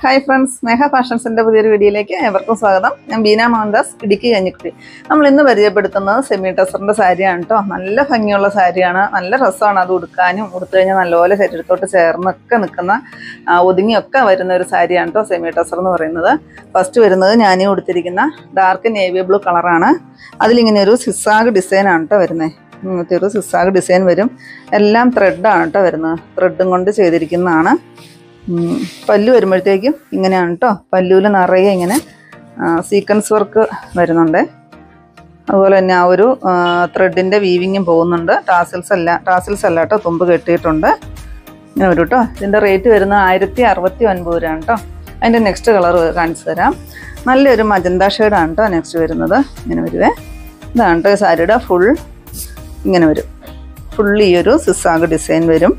hi friends സ്നേഹ ഫാഷൻസിന്റെ പുതിയൊരു വീഡിയോയിലേക്ക് ഏവർക്കും സ്വാഗതം ഞാൻ ബീന മോഹൻദാസ് ഇടുക്കി കഞ്ഞിക്കുട്ടി നമ്മൾ ഇന്ന് പരിചയപ്പെടുത്തുന്നത് സെമി ടെസറിന്റെ സാരിയാണ് കേട്ടോ നല്ല ഭംഗിയുള്ള സാരിയാണ് നല്ല രസമാണ് അത് ഉടുക്കാനും ഉടുത്തു കഴിഞ്ഞാൽ നല്ലപോലെ ശരീരത്തോട്ട് ചേർന്നൊക്കെ നിൽക്കുന്ന ആ, ഒതുങ്ങിയൊക്കെ വരുന്ന ഒരു സാരിയാണ് കേട്ടോ സെമി ടെസർ എന്ന് പറയുന്നത് ഫസ്റ്റ് വരുന്നത് ഞാനീ ഉടുത്തിരിക്കുന്ന ഡാർക്ക് നേവി ബ്ലൂ കളറാണ് അതിലിങ്ങനെ ഒരു സിസാഗ് ഡിസൈനാണ് കേട്ടോ വരുന്നത് ഇങ്ങനത്തെ ഒരു സിസാഗ് ഡിസൈൻ വരും എല്ലാം ത്രെഡാണ് കേട്ടോ വരുന്നത് ത്രെഡും കൊണ്ട് ചെയ്തിരിക്കുന്നതാണ് ഉം, പല്ലു വരുമ്പോഴത്തേക്കും ഇങ്ങനെയാണ് കേട്ടോ പല്ലുവിൽ നിറയെ ഇങ്ങനെ സീക്വൻസ് വർക്ക് വരുന്നുണ്ട് അതുപോലെ തന്നെ ആ ഒരു ത്രെഡിൻ്റെ വീവിങ്ങും പോകുന്നുണ്ട് ടാസിൽസ് അല്ല ടാസിൽസ് അല്ല കേട്ടോ തുമ്പ് കെട്ടിയിട്ടുണ്ട് ഇങ്ങനെ വരും കേട്ടോ ഇതിൻ്റെ റേറ്റ് വരുന്നത് ആയിരത്തി അറുപത്തി ഒൻപത് രൂപയാണ് കേട്ടോ അതിൻ്റെ നെക്സ്റ്റ് കളർ കാണിച്ചു തരാം നല്ലൊരു മജന്ത ഷെയ്ഡാണ് കേട്ടോ നെക്സ്റ്റ് വരുന്നത് ഇങ്ങനെ വരുവേ ഇതാണ് കേട്ടോ ഈ സാരിയുടെ ഫുൾ ഇങ്ങനെ വരും ഫുൾ ഈ ഒരു സിസാഗ് ഡിസൈൻ വരും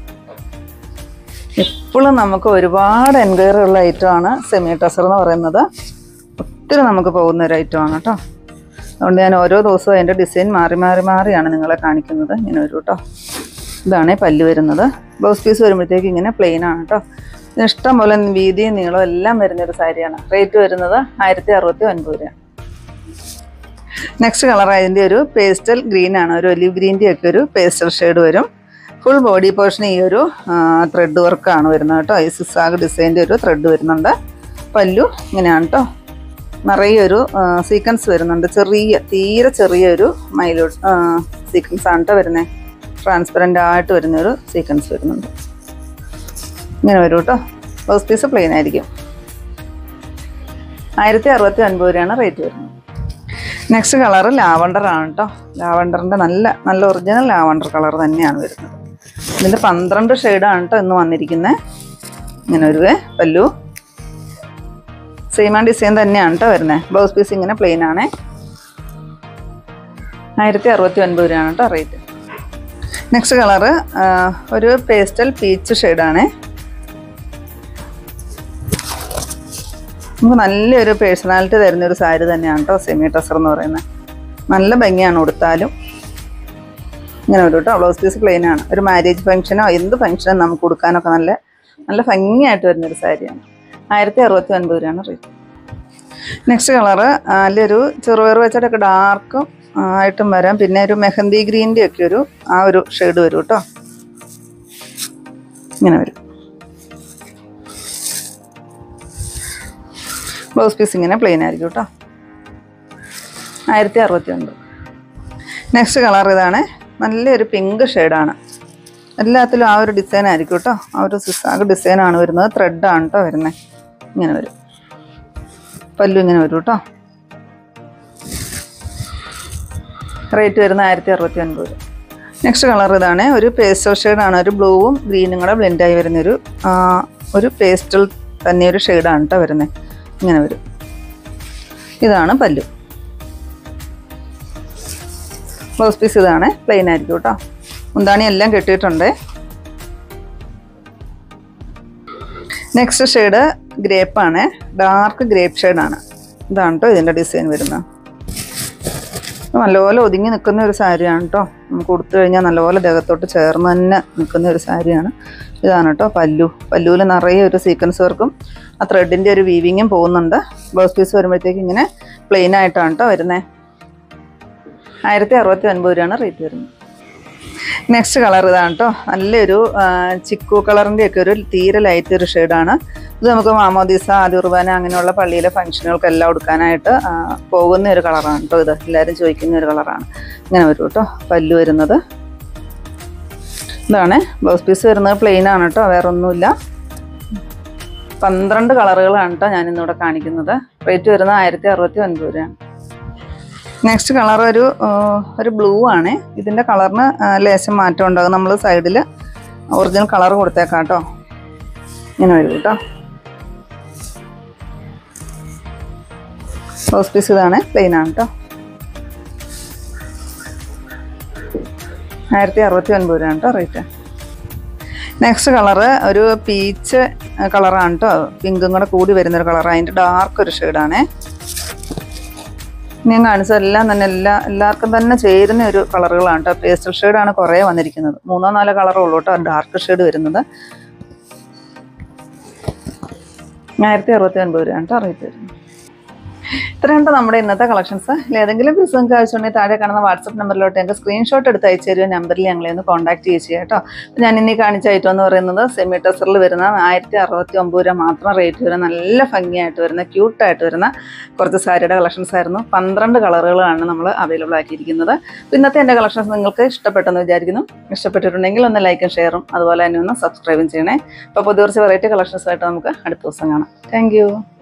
എപ്പോഴും നമുക്ക് ഒരുപാട് എൻക്വയറി ഉള്ള ഐറ്റമാണ് സെമി ടെസർ എന്ന് പറയുന്നത് ഒത്തിരി നമുക്ക് പോകുന്ന ഒരു ഐറ്റമാണ് കേട്ടോ അതുകൊണ്ട് ഞാൻ ഓരോ ദിവസവും അതിൻ്റെ ഡിസൈൻ മാറി മാറി മാറിയാണ് നിങ്ങളെ കാണിക്കുന്നത് ഇങ്ങനെ വരും കേട്ടോ ഇതാണ് പല്ല് വരുന്നത് ബ്ലൗസ് പീസ് വരുമ്പോഴത്തേക്ക് ഇങ്ങനെ പ്ലെയിൻ ആണ് കേട്ടോ ഇതിന് ഇഷ്ടം പോലെ വീതിയും നീളവും എല്ലാം വരുന്നൊരു സാരിയാണ് റേറ്റ് വരുന്നത് ആയിരത്തി അറുപത്തി ഒൻപത് രൂപ നെക്സ്റ്റ് കളർ അതിൻ്റെ ഒരു പേസ്റ്റൽ ഗ്രീൻ ആണ് ഒരു ഒലിവ് ഗ്രീൻ്റെ ഒക്കെ ഒരു പേസ്റ്റൽ ഷെയ്ഡ് വരും ഫുൾ ബോഡി പോർഷൻ ഈ ഒരു ത്രെഡ് വർക്കാണ് വരുന്നത് കേട്ടോ ഈ സിസാഗ് ഡിസൈൻ്റെ ഒരു ത്രെഡ് വരുന്നുണ്ട് പല്ലു ഇങ്ങനെയാണ് കേട്ടോ നിറയെ ഒരു സീക്വൻസ് വരുന്നുണ്ട് ചെറിയ തീരെ ചെറിയൊരു മൈലോ സീക്വൻസ് ആണ് കേട്ടോ വരുന്നത് ട്രാൻസ്പെറൻ്റ് ആയിട്ട് വരുന്നൊരു സീക്വൻസ് വരുന്നുണ്ട് ഇങ്ങനെ വരും കേട്ടോ ബ്ലൗസ് പീസ് പ്ലെയിൻ ആയിരിക്കും ആയിരത്തി അറുപത്തി ഒൻപത് രൂപയാണ് റേറ്റ് വരുന്നത് നെക്സ്റ്റ് കളർ ലാവണ്ടർ ആണ് കേട്ടോ ലാവണ്ടറിൻ്റെ നല്ല നല്ല ഒറിജിനൽ ലാവണ്ടർ കളർ തന്നെയാണ് വരുന്നത് ഇതിൻ്റെ പന്ത്രണ്ട് ഷെയ്ഡാണ് കേട്ടോ ഇന്ന് വന്നിരിക്കുന്നത് ഇങ്ങനെ വരുവേ പല്ലു സെയിം ആൻഡ് ഡിസൈൻ തന്നെയാണ് കേട്ടോ വരുന്നത് ബ്ലൗസ് പീസ് ഇങ്ങനെ പ്ലെയിൻ ആണേ ആയിരത്തി അറുപത്തി ഒൻപത് രൂപയാണ് കേട്ടോ റേറ്റ് നെക്സ്റ്റ് കളറ് ഒരു പേസ്റ്റൽ പീച്ച് ഷെയ്ഡാണേ നമുക്ക് നല്ലൊരു പേഴ്സണാലിറ്റി തരുന്ന ഒരു സാരി തന്നെയാണ് കേട്ടോ സെമി ടെസർ എന്ന് പറയുന്നത് നല്ല ഭംഗിയാണ് ഉടുത്താലും ഇങ്ങനെ വരും കേട്ടോ ബ്ലൗസ് പീസ് പ്ലെയിൻ ആണ് ഒരു മാരേജ് ഫംഗ്ഷനോ എന്ത് ഫംഗ്ഷനോ നമുക്ക് കൊടുക്കാനൊക്കെ നല്ല നല്ല ഭംഗിയായിട്ട് വരുന്നൊരു സാരിയാണ് ആയിരത്തി അറുപത്തി ഒൻപത് രൂപയാണ് റേറ്റ് നെക്സ്റ്റ് കളറ് നല്ലൊരു ചെറുപയർ വെച്ചിട്ടൊക്കെ ഡാർക്കും ആയിട്ടും വരാം പിന്നെ ഒരു മെഹന്തി ഗ്രീൻ്റെ ഒക്കെ ഒരു ആ ഒരു ഷെയ്ഡ് വരും കേട്ടോ ഇങ്ങനെ വരും ബ്ലൗസ് പീസ് ഇങ്ങനെ പ്ലെയിൻ ആയിരിക്കും കേട്ടോ ആയിരത്തി അറുപത്തി ഒൻപത് നെക്സ്റ്റ് കളർ ഇതാണ് നല്ലൊരു പിങ്ക് ഷെയ്ഡാണ് എല്ലാത്തിലും ആ ഒരു ഡിസൈൻ ആയിരിക്കും കേട്ടോ ആ ഒരു സിസാഗ് ഡിസൈനാണ് വരുന്നത് ത്രെഡാണ് കേട്ടോ വരുന്നത് ഇങ്ങനെ വരും പല്ലു ഇങ്ങനെ വരും കേട്ടോ റേറ്റ് വരുന്ന ആയിരത്തി അറുപത്തി ഒൻപത് രൂപ നെക്സ്റ്റ് കളർ ഇതാണ് ഒരു പേസ്റ്റൽ ഷെയ്ഡാണ് ഒരു ബ്ലൂവും ഗ്രീനും കൂടെ ബ്ലെൻഡായി വരുന്നൊരു ആ, ഒരു പേസ്റ്റൽ തന്നെ ഒരു ഷെയ്ഡാണ് കേട്ടോ വരുന്നത് ഇങ്ങനെ വരും ഇതാണ് പല്ലു ബ്ലൗസ് പീസ് ഇതാണ് പ്ലെയിൻ ആയിരിക്കും കേട്ടോ മുന്താണി എല്ലാം കെട്ടിയിട്ടുണ്ട് നെക്സ്റ്റ് ഷെയ്ഡ് ഗ്രേപ്പാണ് ഡാർക്ക് ഗ്രേപ്പ് ഷെയ്ഡാണ് ഇതാണ് കേട്ടോ ഇതിൻ്റെ ഡിസൈൻ വരുന്നത് നല്ലപോലെ ഒതുങ്ങി നിൽക്കുന്ന ഒരു സാരിയാണ് കേട്ടോ നമുക്ക് കൊടുത്തു കഴിഞ്ഞാൽ നല്ലപോലെ ദേഹത്തോട്ട് ചേർന്ന് തന്നെ നിൽക്കുന്ന ഒരു സാരിയാണ് ഇതാണ് കേട്ടോ പല്ലു പല്ലുവിൽ നിറയെ ഒരു സീക്വൻസ് വർക്കും ആ ത്രെഡിൻ്റെ ഒരു വീവിങ്ങും പോകുന്നുണ്ട് ബ്ലൗസ് പീസ് വരുമ്പോഴത്തേക്ക് ഇങ്ങനെ പ്ലെയിൻ ആയിട്ടാണ് കേട്ടോ വരുന്നത് ആയിരത്തി അറുപത്തി ഒൻപത് രൂപയാണ് റേറ്റ് വരുന്നത് നെക്സ്റ്റ് കളർ ഇതാണ് കേട്ടോ നല്ലൊരു ആ, ചിക്കു കളറിൻ്റെ ഒക്കെ ഒരു തീരെ ലൈറ്റ് ഒരു ഷെയ്ഡാണ് ഇത് നമുക്ക് മാമോദീസ ആദിർബാന അങ്ങനെയുള്ള പള്ളിയിലെ ഫംഗ്ഷനുകൾക്കെല്ലാം കൊടുക്കാനായിട്ട് ആ, പോകുന്ന ഒരു കളറാണ് കേട്ടോ ഇത് എല്ലാവരും ചോദിക്കുന്ന ഒരു കളറാണ് ഇങ്ങനെ വരും കേട്ടോ പല്ലു വരുന്നത് ഇതാണ് ബ്ലൗസ് പീസ് വരുന്നത് പ്ലെയിൻ ആണ് കേട്ടോ വേറെ ഒന്നുമില്ല പന്ത്രണ്ട് കളറുകളാണ് കേട്ടോ ഞാനിന്നിവിടെ കാണിക്കുന്നത് റേറ്റ് വരുന്നത് ആയിരത്തി അറുപത്തി ഒൻപത് രൂപയാണ് നെക്സ്റ്റ് കളർ ഒരു ആ, ഒരു ബ്ലൂ ആണ് ഇതിൻ്റെ കളറിന് ആ, ലേശം മാറ്റം ഉണ്ടാകും നമ്മൾ സൈഡിൽ ഒറിജിനൽ കളർ കൊടുത്തേക്കാം കേട്ടോ ഇങ്ങനെ വരും കേട്ടോ ബ്ലൗസ് പീസ് ഇതാണ് പ്ലെയിൻ ആണ് കേട്ടോ ആയിരത്തി അറുപത്തി ഒൻപത് രൂപയാണ് കേട്ടോ റേറ്റ് നെക്സ്റ്റ് കളറ് ഒരു പീച്ച് കളറാണ് കേട്ടോ പിങ്കും കൂടെ കൂടി വരുന്നൊരു കളർ അതിൻ്റെ ഡാർക്ക് ഒരു ഷെയ്ഡാണേ ഞാൻ കാണിച്ചതെല്ലാം തന്നെ എല്ലാ എല്ലാവർക്കും തന്നെ ചേരുന്ന ഒരു കളറുകളാണ് കേട്ടോ പേസ്റ്റൽ ഷെയ്ഡാണ് കുറേ വന്നിരിക്കുന്നത് മൂന്നോ നാലോ കളറേ ഉള്ളൂ കേട്ടോ ഡാർക്ക് ഷെയ്ഡ് വരുന്നത് ആയിരത്തി അറുപത്തി ഒൻപത് രൂപയാണ് കേട്ടോ റേറ്റ് വരുന്നത് ഇത്രയുണ്ട് നമ്മുടെ ഇന്നത്തെ കളക്ഷൻസ് ഏതെങ്കിലും പീസ് നിങ്ങൾക്ക് ആവശ്യമുണ്ടെങ്കിൽ താഴെ കാണുന്ന വാട്സപ്പ് നമ്പറിലോട്ട് ഞങ്ങൾക്ക് സ്ക്രീൻഷോട്ട് എടുത്ത് അയച്ചു തരുമോ നമ്പറിൽ ഞങ്ങളെ ഒന്ന് കോൺടാക്ട് ചെയ്യുക കേട്ടോ ഞാൻ ഇനി കാണിച്ച ഐറ്റം എന്ന് പറയുന്നത് സെമി ടെസറിൽ വരുന്ന ആയിരത്തി അറുപത്തി ഒമ്പത് രൂപ മാത്രം റേറ്റ് വരുന്ന നല്ല ഭംഗിയായിട്ട് വരുന്ന ക്യൂട്ടായിട്ട് വരുന്ന കുറച്ച് സാരിയുടെ കളക്ഷൻസ് ആയിരുന്നു പന്ത്രണ്ട് കളറുകളാണ് നമ്മൾ അവൈലബിൾ ആക്കിയിരിക്കുന്നത് അപ്പോൾ ഇന്നത്തെ എൻ്റെ കളക്ഷൻസ് നിങ്ങൾക്ക് ഇഷ്ടപ്പെട്ടെന്ന് വിചാരിക്കുന്നു ഇഷ്ടപ്പെട്ടിട്ടുണ്ടെങ്കിൽ ഒന്ന് ലൈക്കും ഷെയറും അതുപോലെ തന്നെ ഒന്ന് സബ്സ്ക്രൈബും ചെയ്യണേ അപ്പോൾ പുതിയ കുറച്ച് വെറൈറ്റി കളക്ഷൻസായിട്ട് നമുക്ക് അടുത്ത ദിവസം കാണാം താങ്ക്